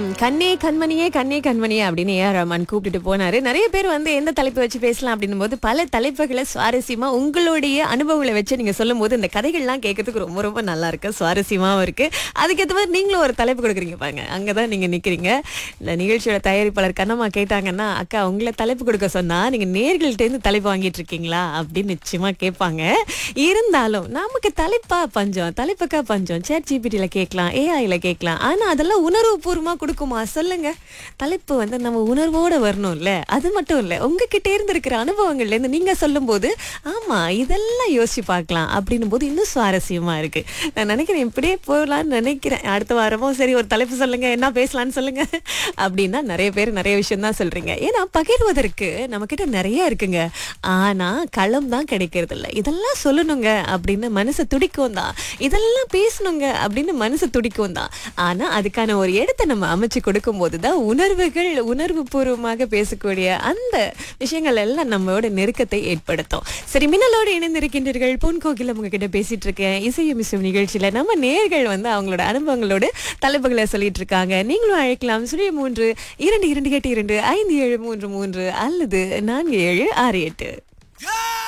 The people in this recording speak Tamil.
கண்ணே கண்மணியே கண்ணே கண்மணியே அப்படின்னு ஏஆர் ரஹ்மான் கூப்பிட்டுட்டு போனாரு நிறைய பேர் வந்து எந்த தலைப்பு வச்சு பேசலாம் அப்படின்னும் போது பல தலைப்புகளை சுவாரஸ்யமா உங்களுடைய அனுபவங்களை வச்சு நீங்க சொல்லும் போது இந்த கதைகள்லாம் கேட்கறதுக்கு ரொம்ப ரொம்ப நல்லா இருக்கு சுவாரஸ்யமாவும் இருக்கு அதுக்கேற்ற மாதிரி நீங்களும் ஒரு தலைப்பு கொடுக்குறீங்க பாருங்க அங்கதான் நீங்க நிக்கிறீங்க இந்த நிகழ்ச்சியோட தயாரிப்பாளர் கண்ணம்மா கேட்டாங்கன்னா அக்கா உங்களை தலைப்பு கொடுக்க சொன்னா நீங்க நேர்கள்ட்ட இருந்து தலைப்பு வாங்கிட்டு இருக்கீங்களா அப்படின்னு நிச்சயமா கேட்பாங்க இருந்தாலும் நமக்கு தலைப்பா பஞ்சம் தலைப்புக்கா பஞ்சம் சேட் ஜிபிடியில் கேட்கலாம் ஏஐல கேட்கலாம் ஆனா அதெல்லாம் உணர்வுபூர்வமா கொடுக்குமா சொல்லுங்க தலைப்பு வந்து நம்ம உணர்வோட வரணும்ல அது மட்டும் இல்ல உங்ககிட்ட இருந்து இருக்கிற அனுபவங்கள்ல இருந்து நீங்க சொல்லும்போது ஆமா இதெல்லாம் யோசிச்சு பார்க்கலாம் அப்படின்னும் போது இன்னும் சுவாரஸ்யமா இருக்கு நான் நினைக்கிறேன் இப்படியே போகலான்னு நினைக்கிறேன் அடுத்த வாரமும் சரி ஒரு தலைப்பு சொல்லுங்க என்ன பேசலாம்னு சொல்லுங்க அப்படின்னா நிறைய பேர் நிறைய விஷயம் தான் சொல்றீங்க ஏன்னா பகிர்வதற்கு நம்ம கிட்ட நிறைய இருக்குங்க ஆனா களம் தான் கிடைக்கிறது இல்ல இதெல்லாம் சொல்லணுங்க அப்படின்னு மனசு துடிக்கும் தான் இதெல்லாம் பேசணுங்க அப்படின்னு மனசு துடிக்கும் தான் ஆனா அதுக்கான ஒரு இடத்தை நம்ம அமைச்சு கொடுக்கும் போதுதான் உணர்வுகள் உணர்வு பூர்வமாக பேசக்கூடிய அந்த விஷயங்கள் எல்லாம் நம்மளோட நெருக்கத்தை ஏற்படுத்தும் சரி மின்னலோடு இணைந்திருக்கின்றீர்கள் பொன் கோகில உங்ககிட்ட பேசிட்டு இருக்கேன் இசையும் இசையும் நிகழ்ச்சியில நம்ம நேர்கள் வந்து அவங்களோட அனுபவங்களோடு தலைப்புகளை சொல்லிட்டு இருக்காங்க நீங்களும் அழைக்கலாம் சுழிய மூன்று இரண்டு இரண்டு எட்டு இரண்டு ஐந்து ஏழு மூன்று மூன்று அல்லது நான்கு ஏழு ஆறு எட்டு Yeah!